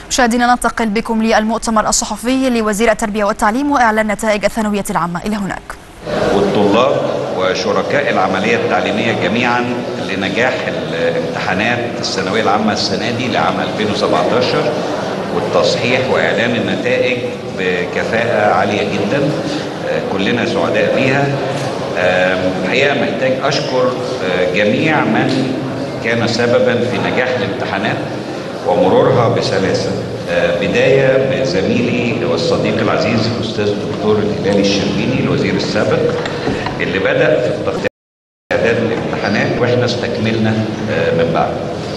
مشاهدينا ننتقل بكم للمؤتمر الصحفي لوزير التربية والتعليم وإعلان نتائج الثانوية العامة إلى هناك والطلاب وشركاء العملية التعليمية جميعا لنجاح الامتحانات الثانوية العامة السنة دي لعام 2017 والتصحيح وإعلان النتائج بكفاءة عالية جدا كلنا سعداء بيها الحقيقة محتاج أشكر جميع من كان سببا في نجاح الامتحانات ومرورها بسلاسة بداية بزميلي والصديق العزيز الأستاذ الدكتور الهلالي الشربيني الوزير السابق اللي بدأ في التخطيط إعداد الامتحانات وإحنا استكملنا من بعد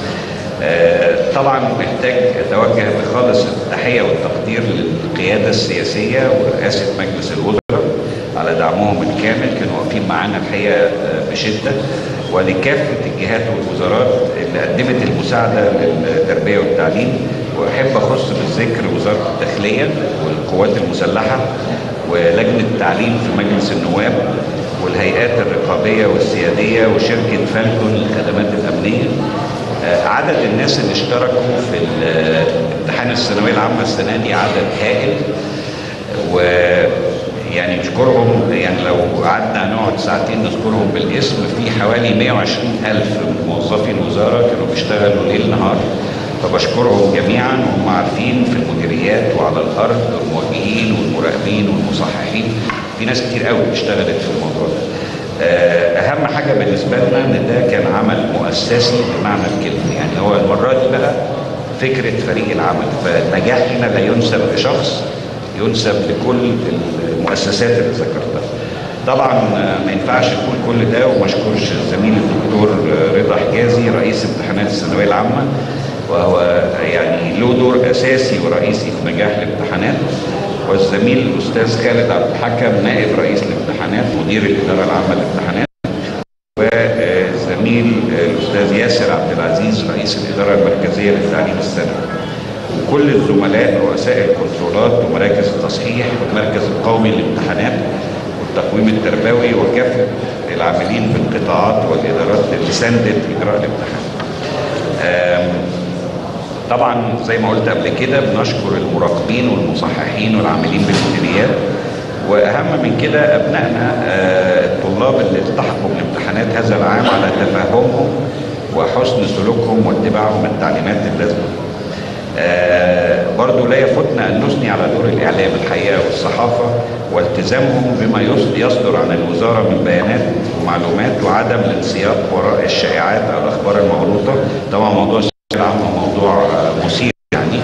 طبعا محتاج أتوجه بخالص التحية والتقدير للقيادة السياسية ورئاسة مجلس الوزراء على دعمهم الكامل كانوا واقفين معانا الحقيقة بشدة ولكافة الجهات والوزارات اللي قدمت المساعدة للتربية والتعليم وأحب أخص بالذكر وزارة الداخلية والقوات المسلحة ولجنة التعليم في مجلس النواب والهيئات الرقابية والسيادية وشركة فالكون للخدمات الأمنية عدد الناس اللي اشتركوا في امتحان الثانوية العامة السنة دي عدد هائل و يعني نشكرهم يعني لو قعدنا نقعد ساعتين نذكرهم بالاسم في حوالي 120 ألف من موظفي الوزارة كانوا بيشتغلوا ليل نهار فبشكرهم جميعا وهم عارفين في المديريات وعلى الأرض والموجهين والمراقبين والمصححين في ناس كتير قوي اشتغلت في الموضوع ده أهم حاجة بالنسبة لنا إن ده كان عمل مؤسسي بمعنى الكلمة يعني هو المرة دي بقى فكرة فريق العمل فالنجاح هنا لا ينسب لشخص ينسب لكل المؤسسات اللي ذكرتها طبعا ما ينفعش نقول كل ده وما اشكرش زميلي الدكتور رضا حجازي رئيس امتحانات الثانويه العامه وهو يعني له دور اساسي ورئيسي في نجاح الامتحانات والزميل الاستاذ خالد عبد الحكم نائب رئيس الامتحانات مدير الاداره العامه للامتحانات والزميل الاستاذ ياسر عبد العزيز رئيس الاداره المركزيه للتعليم الثانوي وكل الزملاء رؤساء الكنترولات ومراكز التصحيح والمركز القومي للامتحانات والتقويم التربوي وكافة العاملين في القطاعات والإدارات اللي ساندت إجراء الامتحان. طبعا زي ما قلت قبل كده بنشكر المراقبين والمصححين والعاملين بالمديريات واهم من كده ابنائنا الطلاب اللي التحقوا بالامتحانات هذا العام على تفهمهم وحسن سلوكهم واتباعهم التعليمات اللازمه. آه برضو لا يفوتنا أن نثني على دور الإعلام الحقيقة والصحافة والتزامهم بما يصدر عن الوزارة من بيانات ومعلومات وعدم الانسياق وراء الشائعات أو الأخبار المغلوطة طبعا موضوع الثانوية العامة موضوع آه مثير يعني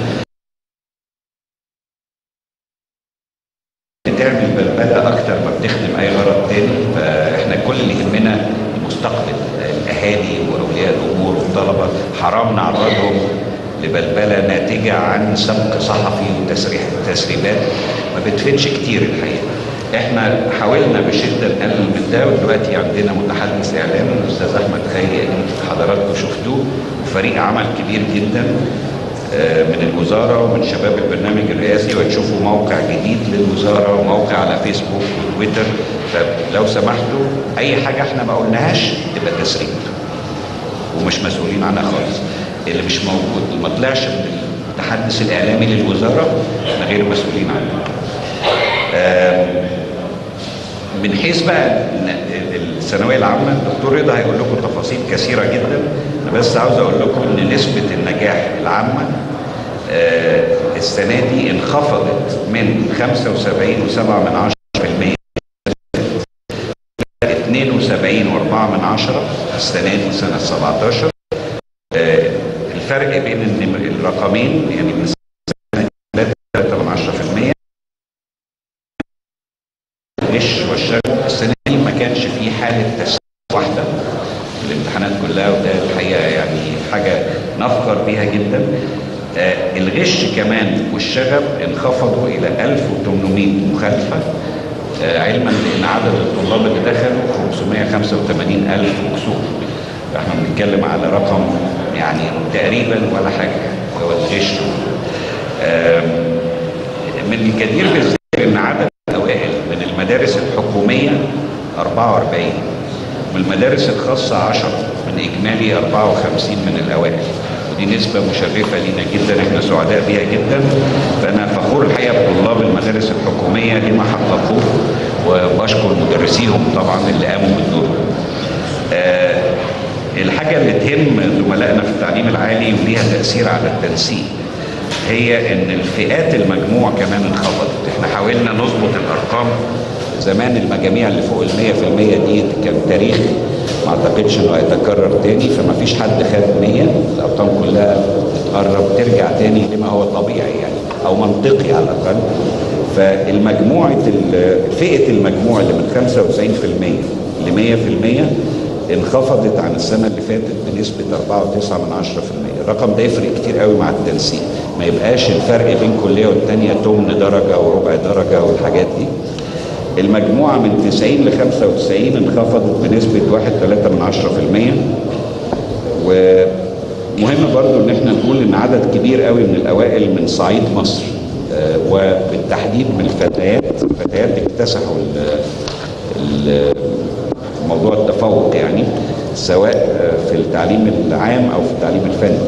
بتعمل بلبلة أكتر ما بتخدم أي غرض تاني فإحنا كل اللي يهمنا المستقبل الأهالي وأولياء الأمور والطلبة حرام نعرضهم لبلبله ناتجه عن سبق صحفي وتسريح وتسريبات ما بتفيدش كتير الحقيقه. احنا حاولنا بشده نقلل من ده ودلوقتي عندنا متحدث اعلامي الاستاذ احمد خيري اكيد حضراتكم شفتوه وفريق عمل كبير جدا من الوزاره ومن شباب البرنامج الرئاسي وتشوفوا موقع جديد للوزاره وموقع على فيسبوك وتويتر فلو سمحتوا اي حاجه احنا ما قلناهاش تبقى تسريب ومش مسؤولين عنها خالص. اللي مش موجود اللي ما طلعش من المتحدث الاعلامي للوزاره احنا غير مسؤولين عنه. من حيث بقى الثانويه العامه الدكتور رضا هيقول لكم تفاصيل كثيره جدا انا بس عاوز اقول لكم ان نسبه النجاح العامه السنه دي انخفضت من 75.7 من 72 و4 من 10 السنه دي سنه 17 الفرق بين الرقمين يعني من 3 من 10% غش والشغل السنه دي ما كانش في حاله تسليم واحده في الامتحانات كلها وده الحقيقه يعني حاجه نفخر بيها جدا آه الغش كمان والشغب انخفضوا الى 1800 مخالفه آه علما بان عدد الطلاب اللي دخلوا 585 الف مكسور احنا بنتكلم على رقم يعني تقريبا ولا حاجه هو الغش من الجدير بالذكر ان عدد الاوائل من المدارس الحكوميه 44 ومن المدارس الخاصه 10 من اجمالي 54 من الاوائل ودي نسبة مشرفة لينا جدا احنا سعداء بيها جدا فأنا فخور الحقيقة بطلاب المدارس الحكومية لما حققوه وبشكر مدرسيهم طبعا اللي قاموا بالدور آه الحاجة اللي تهم زملائنا في التعليم العالي وليها تأثير على التنسيق هي ان الفئات المجموع كمان انخفضت احنا حاولنا نظبط الارقام زمان المجاميع اللي فوق ال 100% دي كان تاريخ ما اعتقدش انه هيتكرر تاني فما فيش حد خد 100 الارقام كلها بتقرب ترجع تاني لما هو طبيعي يعني او منطقي على الاقل فالمجموعه فئه المجموع اللي من 95% ل 100% انخفضت عن السنه اللي فاتت بنسبه 4.9 من 10% الرقم ده يفرق كتير قوي مع التنسيق ما يبقاش الفرق بين كليه والتانيه تمن درجه او ربع درجه والحاجات دي المجموعة من 90 ل 95 انخفضت بنسبة 1.3 من 10% ومهم برضو ان احنا نقول ان عدد كبير قوي من الاوائل من صعيد مصر آه وبالتحديد من الفتيات الفتيات اكتسحوا موضوع التفوق يعني سواء في التعليم العام او في التعليم الفني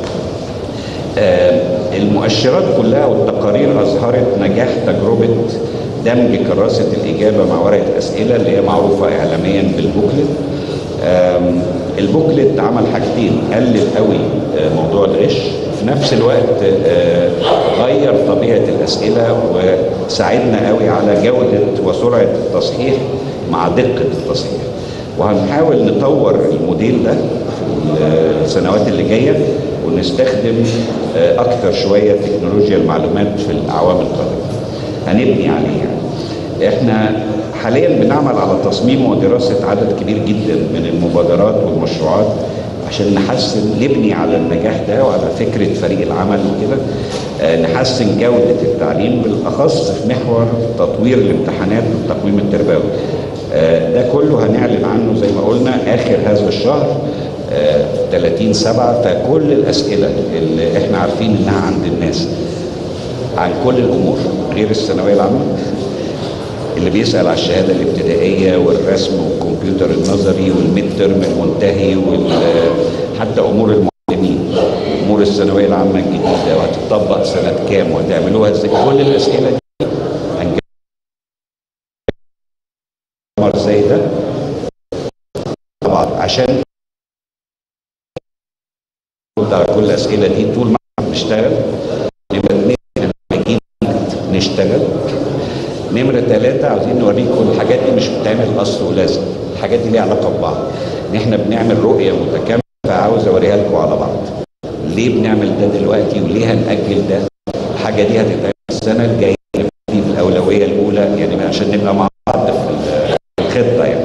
آه المؤشرات كلها والتقارير اظهرت نجاح تجربه دمج كراسة الإجابة مع ورقة أسئلة اللي هي معروفة إعلاميا بالبوكلت البوكلت عمل حاجتين قلل قوي موضوع الغش في نفس الوقت غير طبيعة الأسئلة وساعدنا قوي على جودة وسرعة التصحيح مع دقة التصحيح وهنحاول نطور الموديل ده في السنوات اللي جاية ونستخدم أكثر شوية تكنولوجيا المعلومات في الأعوام القادمة هنبني عليه يعني. احنا حاليا بنعمل على تصميم ودراسه عدد كبير جدا من المبادرات والمشروعات عشان نحسن نبني على النجاح ده وعلى فكره فريق العمل وكده آه نحسن جوده التعليم بالاخص في محور تطوير الامتحانات والتقويم التربوي. آه ده كله هنعلن عنه زي ما قلنا اخر هذا الشهر آه 30 7 فكل الاسئله اللي احنا عارفين انها عند الناس عن كل الامور غير الثانويه العامه اللي بيسال على الشهاده الابتدائيه والرسم والكمبيوتر النظري والميد ترم المنتهي حتى امور المعلمين امور الثانويه العامه الجديده وهتطبق سنه كام وهتعملوها ازاي كل الاسئله دي هنجمع زي ده طبعا عشان على كل الاسئله دي طول ما احنا بنشتغل نبقى نشتغل نمرة ثلاثة عاوزين نوريكم الحاجات دي مش بتتعمل أصل ولازم الحاجات دي ليها علاقة ببعض إن إحنا بنعمل رؤية متكاملة فعاوز أوريها لكم على بعض ليه بنعمل ده دلوقتي وليه هنأجل ده الحاجة دي هتتعمل السنة الجاية في الأولوية الأولى يعني عشان نبقى مع بعض في الخطة يعني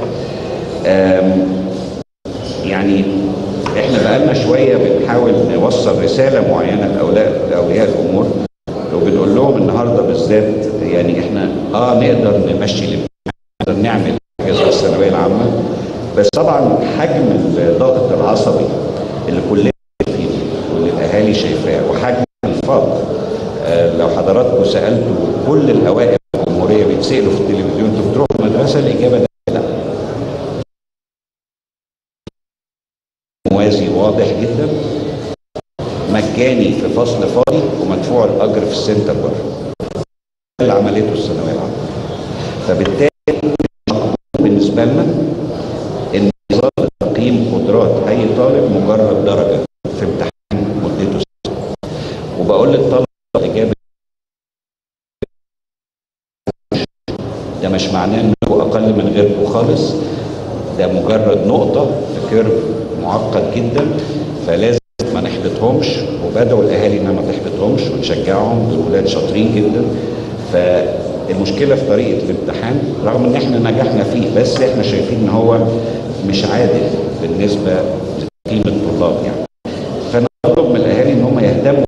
يعني احنا بقالنا شوية بنحاول نوصل رسالة معينة لأولياء لأولياء الأمور وبنقول لهم النهارده بالذات يعني احنا اه نقدر نمشي الامتحان نقدر نعمل حاجه زي الثانويه العامه بس طبعا حجم الضغط العصبي اللي كلنا شايفينه واللي الاهالي شايفاه وحجم الفقر آه لو حضراتكم سالتوا كل الاوائل الجمهوريه بيتسالوا في التلفزيون انتوا بتروحوا المدرسه الاجابه ده لا موازي واضح جدا مجاني في فصل فاضي ومدفوع الاجر في السنتر بره اللي عملته الثانويه العامه فبالتالي بالنسبه لنا ان نظام تقييم قدرات اي طالب مجرد درجه في امتحان مدته سنه وبقول للطالب الاجابه ده مش معناه انكم اقل من غيركم خالص ده مجرد نقطه في كيرف معقد جدا فلازم ما نحبطهمش وبدعوا الاهالي انها ما تحبطهمش ونشجعهم دول ولاد شاطرين جدا فالمشكله في طريقه الامتحان رغم ان احنا نجحنا فيه بس احنا شايفين ان هو مش عادل بالنسبه لتقييم الطلاب يعني فانا بطلب من الاهالي ان هم يهتموا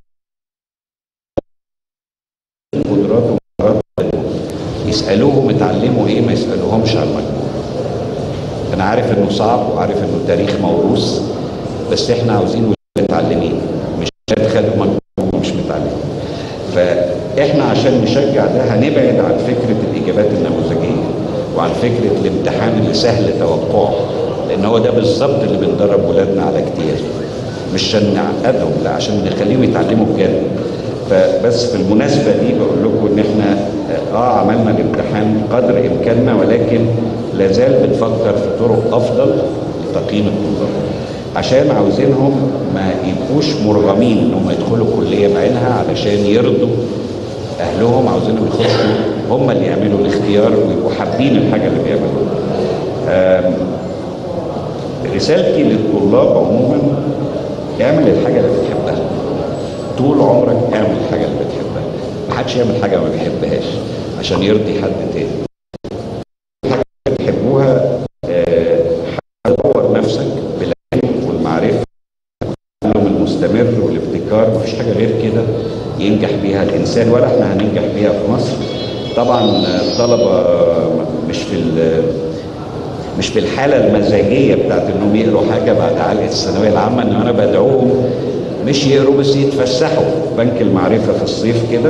بالقدرات ومهارات يسالوهم اتعلموا ايه ما يسالوهمش على المجموع انا عارف انه صعب وعارف انه تاريخ موروث بس احنا عاوزين متعلمين مش خدوا مجموع مش متعلمين فاحنا عشان نشجع ده هنبعد عن فكره الاجابات النموذجيه وعن فكره الامتحان اللي سهل توقعه لان هو ده بالظبط اللي بندرب ولادنا على اجتيازه مش عشان نعقدهم لا عشان نخليهم يتعلموا بجد فبس في المناسبه دي بقول لكم ان احنا اه عملنا الامتحان قدر امكاننا ولكن لازال بنفكر في طرق افضل لتقييم الطلاب عشان عاوزينهم ما يبقوش مرغمين انهم يدخلوا كليه بعينها علشان يرضوا اهلهم عاوزينهم يخشوا هم اللي يعملوا الاختيار ويبقوا حابين الحاجه اللي بيعملوها. رسالتي للطلاب عموما اعمل الحاجه اللي بتحبها. طول عمرك اعمل الحاجه اللي بتحبها. محدش يعمل حاجه ما بيحبهاش عشان يرضي حد تاني. الحاجه اللي بتحبوها حاول نفسك بالعلم والمعرفه التعلم المستمر والابتكار مفيش حاجه غير كده ينجح بيها الانسان ولا احنا هننجح بيها في مصر طبعا الطلبه مش في مش في الحاله المزاجيه بتاعت انهم يقروا حاجه بعد علقه الثانويه العامه ان انا بدعوهم مش يقروا بس يتفسحوا بنك المعرفه في الصيف كده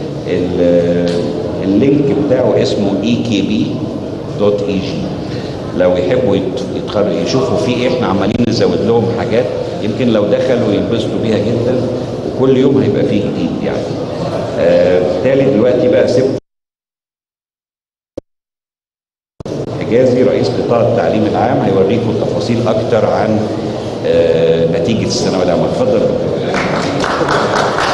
اللينك بتاعه اسمه اي كي بي دوت اي جي لو يحبوا يتخرجوا يشوفوا فيه ايه احنا عمالين نزود لهم حاجات يمكن لو دخلوا ينبسطوا بيها جدا وكل يوم هيبقى فيه جديد يعني بالتالي آه دلوقتي بقى سبت حجازي رئيس قطاع التعليم العام هيوريكم تفاصيل اكتر عن آه نتيجه الثانويه العامه اتفضل